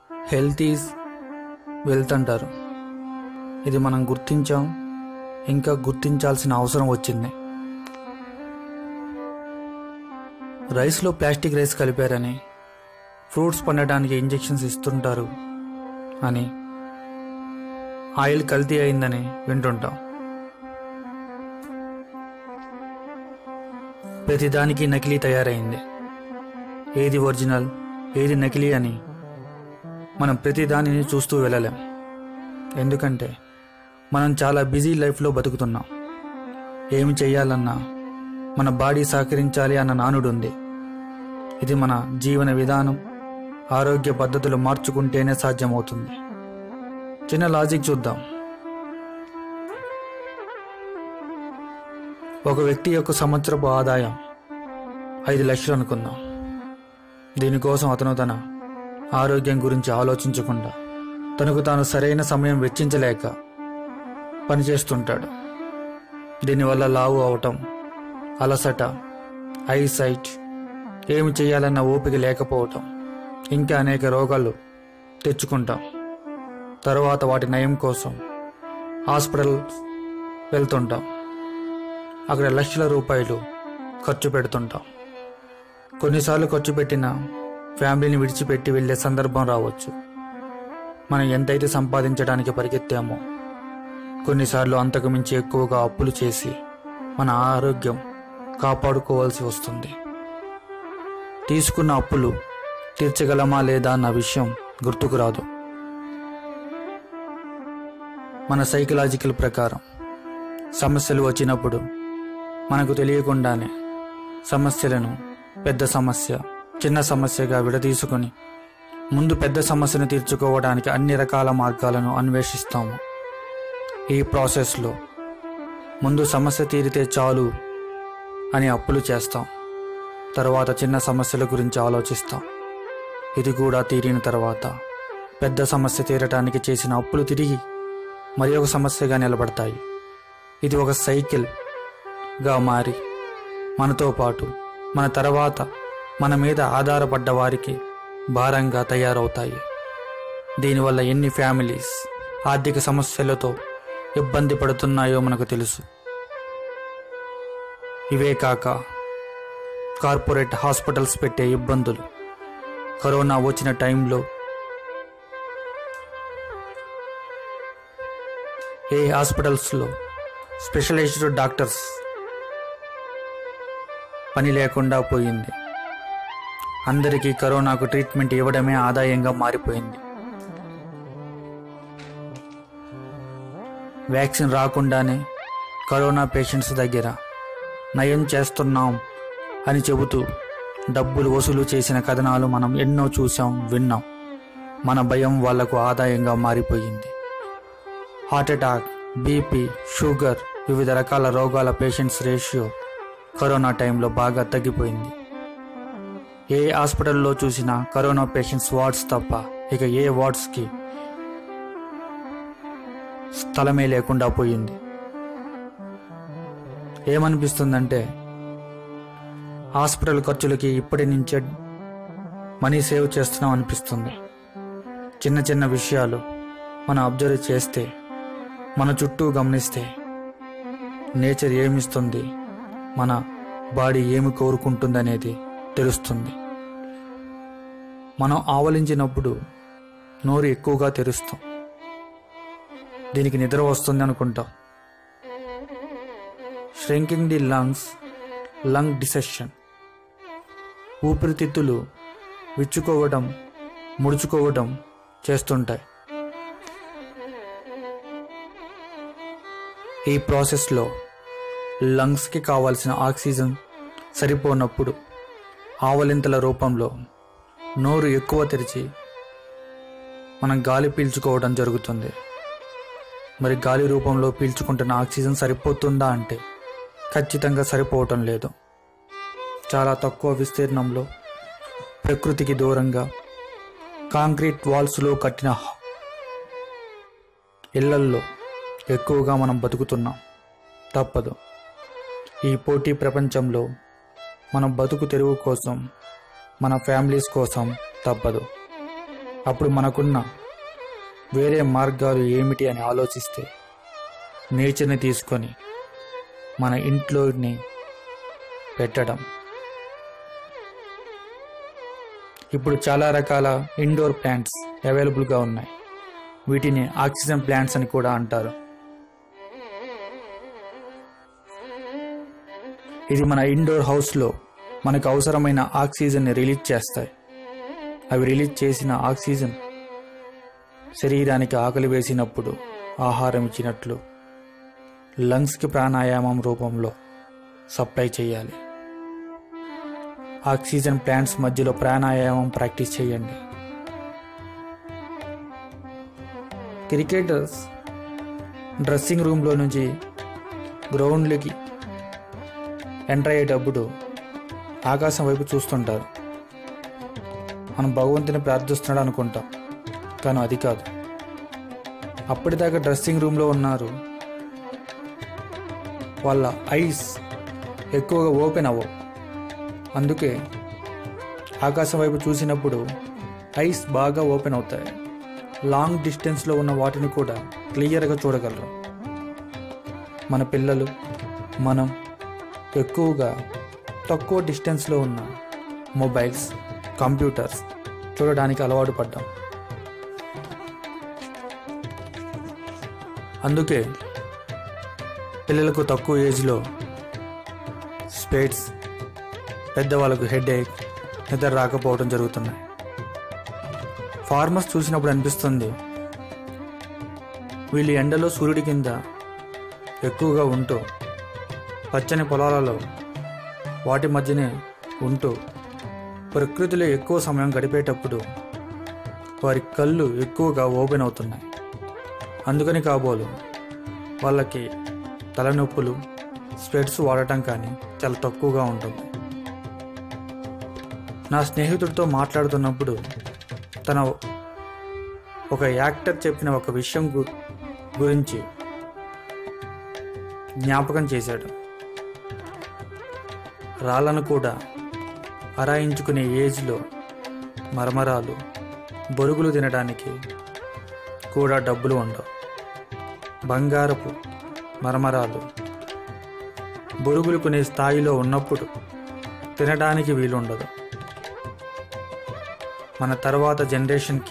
health is wealth అంటారు ఇది మనం గుర్తించాం ఇంకా గుర్తించాల్సిన అవసరం వచ్చింది రైస్లో ప్లాస్టిక్ రైస్ కలిపారని ఫ్రూట్స్ పండడానికి ఇంజెక్షన్స్ ఇస్తుంటారు అని ఆయిల్ కల్తీ అయిందని వింటుంటాం ప్రతిదానికి నకిలీ తయారైంది ఏది ఒరిజినల్ ఏది నకిలీ అని మనం ప్రతి దానిని చూస్తూ వెళ్ళలేం ఎందుకంటే మనం చాలా బిజీ లైఫ్లో బతుకుతున్నాం ఏమి చేయాలన్నా మన బాడీ సహకరించాలి అన్న నానుడు ఉంది ఇది మన జీవన విధానం ఆరోగ్య పద్ధతులు మార్చుకుంటేనే సాధ్యమవుతుంది చిన్న లాజిక్ చూద్దాం ఒక వ్యక్తి యొక్క సంవత్సరపు ఆదాయం ఐదు లక్షలు అనుకుందాం దీనికోసం అతను తన ఆరోగ్యం గురించి ఆలోచించకుండా తనకు తాను సరైన సమయం వెచ్చించలేక పనిచేస్తుంటాడు దీనివల్ల లావు అవటం అలసట ఐసైట్ ఏమి చేయాలన్న ఓపిక లేకపోవటం ఇంకా అనేక రోగాలు తెచ్చుకుంటాం తర్వాత వాటి నయం కోసం హాస్పిటల్ వెళ్తుంటాం అక్కడ లక్షల రూపాయలు ఖర్చు పెడుతుంటాం కొన్నిసార్లు ఖర్చు పెట్టిన ఫ్యామిలీని విడిచిపెట్టి వెళ్ళే సందర్భం రావచ్చు మనం ఎంతైతే సంపాదించడానికి పరిగెత్తామో కొన్నిసార్లు అంతకు మించి ఎక్కువగా అప్పులు చేసి మన ఆరోగ్యం కాపాడుకోవాల్సి వస్తుంది తీసుకున్న అప్పులు తీర్చగలమా లేదా అన్న విషయం గుర్తుకు రాదు మన సైకలాజికల్ ప్రకారం సమస్యలు వచ్చినప్పుడు మనకు తెలియకుండానే సమస్యలను పెద్ద సమస్య చిన్న సమస్యగా విడదీసుకొని ముందు పెద్ద సమస్యను తీర్చుకోవడానికి అన్ని రకాల మార్గాలను అన్వేషిస్తాము ఈ ప్రాసెస్లో ముందు సమస్య తీరితే చాలు అని అప్పులు చేస్తాం తర్వాత చిన్న సమస్యల గురించి ఆలోచిస్తాం ఇది కూడా తీరిన తర్వాత పెద్ద సమస్య తీరటానికి చేసిన అప్పులు తిరిగి మరి ఒక సమస్యగా నిలబడతాయి ఇది ఒక సైకిల్గా మారి మనతో పాటు మన తర్వాత మన మీద ఆధారపడ్డ వారికి భారంగా తయారవుతాయి దీనివల్ల ఎన్ని ఫ్యామిలీస్ ఆర్థిక సమస్యలతో ఇబ్బంది పడుతున్నాయో మనకు తెలుసు ఇవే కాక కార్పొరేట్ హాస్పిటల్స్ పెట్టే ఇబ్బందులు కరోనా వచ్చిన టైంలో ఏ హాస్పిటల్స్లో స్పెషలైజ్డ్ డాక్టర్స్ పని లేకుండా పోయింది అందరికీ కరోనాకు ట్రీట్మెంట్ ఇవ్వడమే ఆదాయంగా మారిపోయింది వ్యాక్సిన్ రాకుండానే కరోనా పేషెంట్స్ దగ్గర నయం చేస్తున్నాం అని చెబుతూ డబ్బులు వసూలు చేసిన కథనాలు మనం ఎన్నో చూసాం విన్నాం మన భయం వాళ్లకు ఆదాయంగా మారిపోయింది హార్ట్ అటాక్ బీపీ షుగర్ వివిధ రకాల రోగాల పేషెంట్స్ రేషియో కరోనా టైంలో బాగా తగ్గిపోయింది ఏ హాస్పిటల్లో చూసినా కరోనా పేషెంట్స్ వార్డ్స్ తప్ప ఇక ఏ వార్డ్స్కి స్థలమే లేకుండా పోయింది ఏమనిపిస్తుందంటే హాస్పిటల్ ఖర్చులకి ఇప్పటి నుంచే మనీ సేవ్ చేస్తున్నాం అనిపిస్తుంది చిన్న చిన్న విషయాలు మనం అబ్జర్వ్ చేస్తే మన చుట్టూ గమనిస్తే నేచర్ ఏమిస్తుంది మన బాడీ ఏమి కోరుకుంటుందనేది తెలుస్తుంది మనం ఆవలించినప్పుడు నోరు ఎక్కువగా తెరుస్తాం దీనికి నిద్ర వస్తుంది అనుకుంటాం shrinking the lungs lung decision ఊపిరితిత్తులు విచ్చుకోవడం ముడుచుకోవడం చేస్తుంటాయి ఈ ప్రాసెస్లో లంగ్స్కి కావాల్సిన ఆక్సిజన్ సరిపోనప్పుడు ఆవలింతల రూపంలో నోరు ఎక్కువ తెరిచి మనం గాలి పీల్చుకోవడం జరుగుతుంది మరి గాలి రూపంలో పీల్చుకుంటున్న ఆక్సిజన్ సరిపోతుందా అంటే ఖచ్చితంగా సరిపోవటం లేదు చాలా తక్కువ విస్తీర్ణంలో ప్రకృతికి దూరంగా కాంక్రీట్ వాల్స్లో కట్టిన ఇళ్లల్లో ఎక్కువగా మనం బతుకుతున్నాం తప్పదు ఈ పోటీ ప్రపంచంలో మన బతుకు తెరువు కోసం మన ఫ్యామిలీస్ కోసం తప్పదు అప్పుడు మనకున్న వేరే మార్గాలు ఏమిటి అని ఆలోచిస్తే నేచర్ని తీసుకొని మన ఇంట్లోని పెట్టడం ఇప్పుడు చాలా రకాల ఇండోర్ ప్లాంట్స్ అవైలబుల్గా ఉన్నాయి వీటిని ఆక్సిజన్ ప్లాంట్స్ అని కూడా అంటారు ఇది మన ఇండోర్ హౌస్లో మనకు అవసరమైన ఆక్సిజన్ని రిలీజ్ చేస్తాయి అవి రిలీజ్ చేసిన ఆక్సిజన్ శరీరానికి ఆకలి వేసినప్పుడు ఆహారం ఇచ్చినట్లు లంగ్స్కి ప్రాణాయామం రూపంలో సప్లై చేయాలి ఆక్సిజన్ ప్లాంట్స్ మధ్యలో ప్రాణాయామం ప్రాక్టీస్ చేయండి క్రికెటర్స్ డ్రెస్సింగ్ రూమ్లో నుంచి గ్రౌండ్లోకి ఎంటర్ అయ్యేటప్పుడు ఆకాశం వైపు చూస్తుంటారు మనం భగవంతుని ప్రార్థిస్తున్నాడు అనుకుంటాం కానీ అది కాదు అప్పటిదాకా డ్రెస్సింగ్ రూమ్లో ఉన్నారు వాళ్ళ ఐస్ ఎక్కువగా ఓపెన్ అవ్వవు అందుకే ఆకాశం వైపు చూసినప్పుడు ఐస్ బాగా ఓపెన్ అవుతాయి లాంగ్ డిస్టెన్స్లో ఉన్న వాటిని కూడా క్లియర్గా చూడగలరు మన పిల్లలు మనం ఎక్కువగా తక్కువ డిస్టెన్స్లో ఉన్న మొబైల్స్ కంప్యూటర్స్ చూడడానికి అలవాటు పడ్డాం అందుకే పిల్లలకు తక్కువ ఏజ్లో స్పేట్స్ పెద్దవాళ్ళకు హెడ్ ఏక్ నిద్ర రాకపోవడం జరుగుతున్నాయి ఫార్మర్స్ చూసినప్పుడు అనిపిస్తుంది వీళ్ళు ఎండలో సూర్యుడి కింద ఎక్కువగా ఉంటూ పచ్చని పొలాలలో వాటి మధ్యనే ఉంటూ ప్రకృతిలో ఎక్కువ సమయం గడిపేటప్పుడు వారి కళ్ళు ఎక్కువగా ఓపెన్ అవుతున్నాయి అందుకని కాబోలు వాళ్ళకి తలనొప్పులు స్పెట్స్ వాడటం కానీ చాలా తక్కువగా ఉంటుంది నా స్నేహితుడితో మాట్లాడుతున్నప్పుడు తన ఒక యాక్టర్ చెప్పిన ఒక విషయం గు- గురించి జ్ఞాపకం చేశాడు రాళ్ళను కూడా అరాయించుకునే ఏజ్లో మరమరాలు బొరుగులు తినడానికి కూడా డబ్బులు ఉండవు బంగారపు మరమరాలు బొరుగులు కొనే స్థాయిలో ఉన్నప్పుడు తినడానికి వీలుండదు మన తర్వాత జనరేషన్కి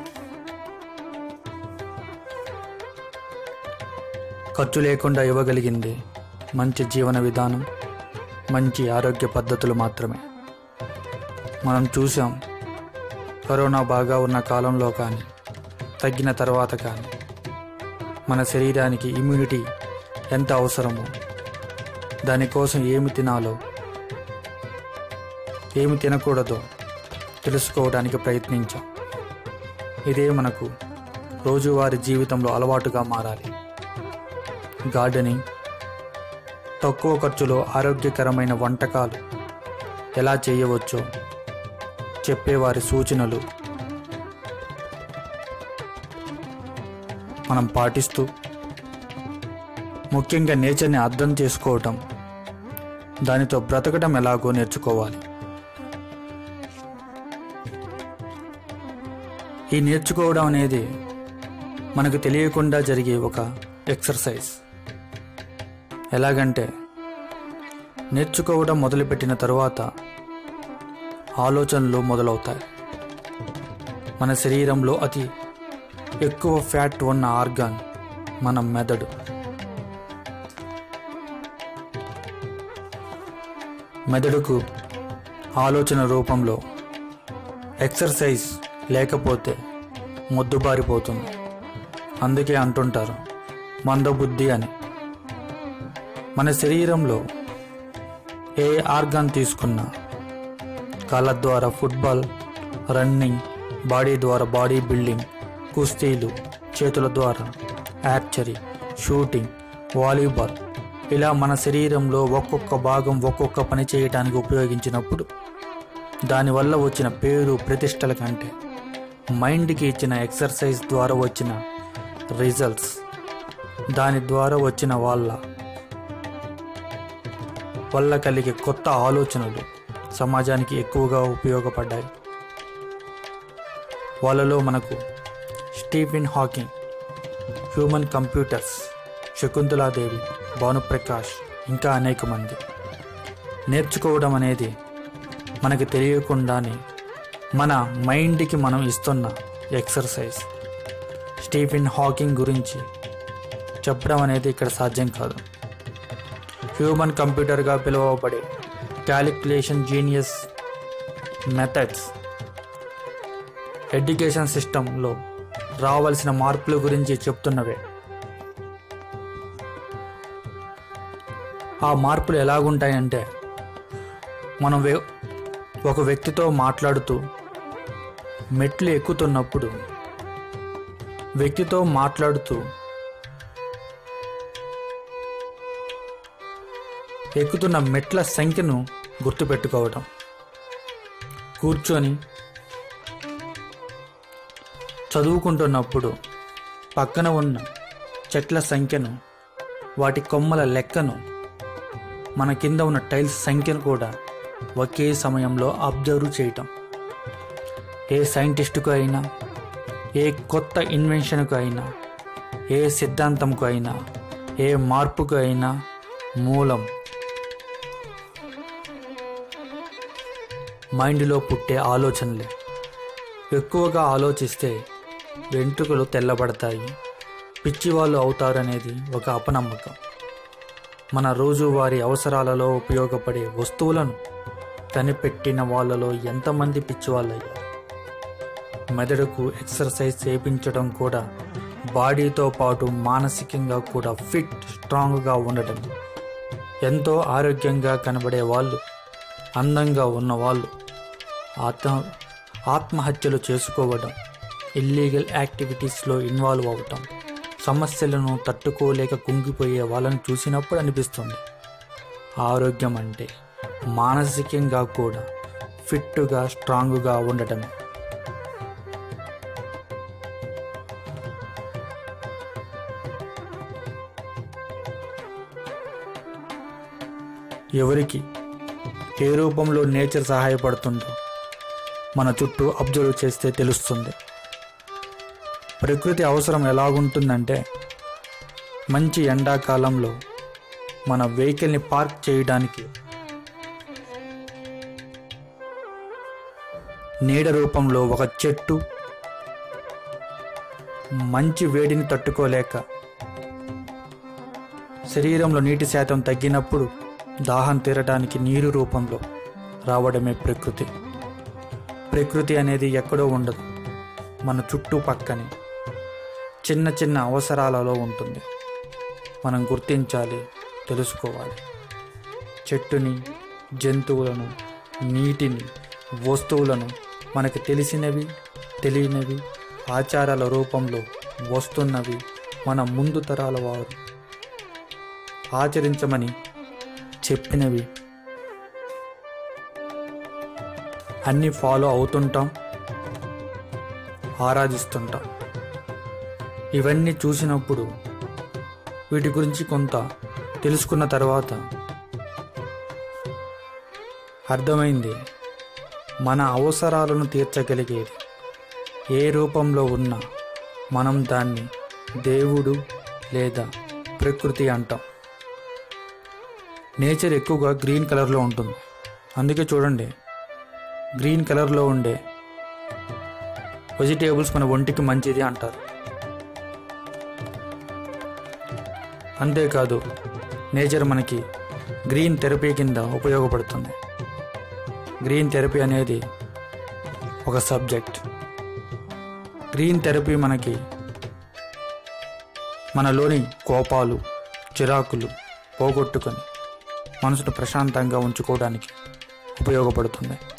ఖర్చు లేకుండా ఇవ్వగలిగింది మంచి జీవన విధానం మంచి ఆరోగ్య పద్ధతులు మాత్రమే మనం చూసాం కరోనా బాగా ఉన్న కాలంలో కానీ తగ్గిన తర్వాత కానీ మన శరీరానికి ఇమ్యూనిటీ ఎంత అవసరమో దానికోసం ఏమి తినాలో ఏమి తినకూడదో తెలుసుకోవడానికి ప్రయత్నించాం ఇదే మనకు రోజువారీ జీవితంలో అలవాటుగా మారాలి గార్డెనింగ్ తక్కువ ఖర్చులో ఆరోగ్యకరమైన వంటకాలు ఎలా చేయవచ్చో చెప్పేవారి సూచనలు మనం పాటిస్తూ ముఖ్యంగా నేచర్ని అర్థం చేసుకోవటం దానితో బ్రతకడం ఎలాగో నేర్చుకోవాలి ఈ నేర్చుకోవడం అనేది మనకు తెలియకుండా జరిగే ఒక ఎక్సర్సైజ్ ఎలాగంటే నేర్చుకోవడం మొదలుపెట్టిన తరువాత ఆలోచనలు మొదలవుతాయి మన శరీరంలో అతి ఎక్కువ ఫ్యాట్ ఉన్న ఆర్గాన్ మన మెదడు మెదడుకు ఆలోచన రూపంలో ఎక్సర్సైజ్ లేకపోతే మొద్దుబారిపోతుంది అందుకే అంటుంటారు మందబుద్ధి అని మన శరీరంలో ఏ ఆర్గాన్ తీసుకున్నా కాళ్ళ ద్వారా ఫుట్బాల్ రన్నింగ్ బాడీ ద్వారా బాడీ బిల్డింగ్ కుస్తీలు చేతుల ద్వారా యార్చరీ షూటింగ్ వాలీబాల్ ఇలా మన శరీరంలో ఒక్కొక్క భాగం ఒక్కొక్క పని చేయటానికి ఉపయోగించినప్పుడు దానివల్ల వచ్చిన పేరు ప్రతిష్టల కంటే మైండ్కి ఇచ్చిన ఎక్సర్సైజ్ ద్వారా వచ్చిన రిజల్ట్స్ దాని ద్వారా వచ్చిన వాళ్ళ వల్ల కలిగే కొత్త ఆలోచనలు సమాజానికి ఎక్కువగా ఉపయోగపడ్డాయి వాళ్ళలో మనకు Stephen Hawking human computers Shakuntala Devi Bhanu Prakash ఇంకా అనేక మంది నేర్చుకోవడం అనేది మనకి తెలియకుండానే మన మైండ్కి మనం ఇస్తున్న ఎక్సర్సైజ్ స్టీఫెన్ హాకింగ్ గురించి చెప్పడం అనేది ఇక్కడ సాధ్యం కాదు హ్యూమన్ కంప్యూటర్గా పిలువబడే క్యాలిక్యులేషన్ జీనియస్ మెథడ్స్ ఎడ్యుకేషన్ సిస్టంలో రావాల్సిన మార్పుల గురించి చెప్తున్నవే ఆ మార్పులు ఎలాగుంటాయంటే మనం వే ఒక వ్యక్తితో మాట్లాడుతూ మెట్లు ఎక్కుతున్నప్పుడు వ్యక్తితో మాట్లాడుతూ ఎక్కుతున్న మెట్ల సంఖ్యను గుర్తుపెట్టుకోవటం కూర్చొని చదువుకుంటున్నప్పుడు పక్కన ఉన్న చెట్ల సంఖ్యను వాటి కొమ్మల లెక్కను మన కింద ఉన్న టైల్స్ సంఖ్యను కూడా ఒకే సమయంలో అబ్జర్వ్ చేయటం ఏ సైంటిస్టుకు అయినా ఏ కొత్త ఇన్వెన్షన్కు అయినా ఏ సిద్ధాంతంకు అయినా ఏ మార్పుకు అయినా మూలం మైండ్లో పుట్టే ఆలోచనలే ఎక్కువగా ఆలోచిస్తే వెంట్రుకలు తెల్లబడతాయి పిచ్చివాళ్ళు అవుతారనేది ఒక అపనమ్మకం మన రోజువారీ అవసరాలలో ఉపయోగపడే వస్తువులను కనిపెట్టిన వాళ్ళలో ఎంతమంది పిచ్చివాళ్ళయ్యారు మెదడుకు ఎక్సర్సైజ్ చేయించడం కూడా బాడీతో పాటు మానసికంగా కూడా ఫిట్ స్ట్రాంగ్గా ఉండటం ఎంతో ఆరోగ్యంగా కనబడే వాళ్ళు అందంగా ఉన్నవాళ్ళు ఆత్మ ఆత్మహత్యలు చేసుకోవడం ఇల్లీగల్ యాక్టివిటీస్లో ఇన్వాల్వ్ అవ్వటం సమస్యలను తట్టుకోలేక కుంగిపోయే వాళ్ళని చూసినప్పుడు అనిపిస్తుంది ఆరోగ్యం అంటే మానసికంగా కూడా ఫిట్గా స్ట్రాంగ్గా ఉండటమే ఎవరికి ఏ రూపంలో నేచర్ సహాయపడుతుందో మన చుట్టూ అబ్జర్వ్ చేస్తే తెలుస్తుంది ప్రకృతి అవసరం ఎలాగుంటుందంటే మంచి ఎండాకాలంలో మన వెహికల్ని పార్క్ చేయడానికి నీడ రూపంలో ఒక చెట్టు మంచి వేడిని తట్టుకోలేక శరీరంలో నీటి శాతం తగ్గినప్పుడు దాహం తీరడానికి నీరు రూపంలో రావడమే ప్రకృతి ప్రకృతి అనేది ఎక్కడో ఉండదు మన చుట్టుపక్కనే చిన్న చిన్న అవసరాలలో ఉంటుంది మనం గుర్తించాలి తెలుసుకోవాలి చెట్టుని జంతువులను నీటిని వస్తువులను మనకు తెలిసినవి తెలియనివి ఆచారాల రూపంలో వస్తున్నవి మన ముందు తరాల వారు ఆచరించమని చెప్పినవి అన్నీ ఫాలో అవుతుంటాం ఆరాధిస్తుంటాం ఇవన్నీ చూసినప్పుడు వీటి గురించి కొంత తెలుసుకున్న తర్వాత అర్థమైంది మన అవసరాలను తీర్చగలిగేది ఏ రూపంలో ఉన్నా మనం దాన్ని దేవుడు లేదా ప్రకృతి అంటాం నేచర్ ఎక్కువగా గ్రీన్ కలర్లో ఉంటుంది అందుకే చూడండి గ్రీన్ కలర్లో ఉండే వెజిటేబుల్స్ మన ఒంటికి మంచిది అంటారు అంతేకాదు నేచర్ మనకి గ్రీన్ థెరపీ కింద ఉపయోగపడుతుంది గ్రీన్ థెరపీ అనేది ఒక సబ్జెక్ట్ గ్రీన్ థెరపీ మనకి మనలోని కోపాలు చిరాకులు పోగొట్టుకొని మనసును ప్రశాంతంగా ఉంచుకోవడానికి ఉపయోగపడుతుంది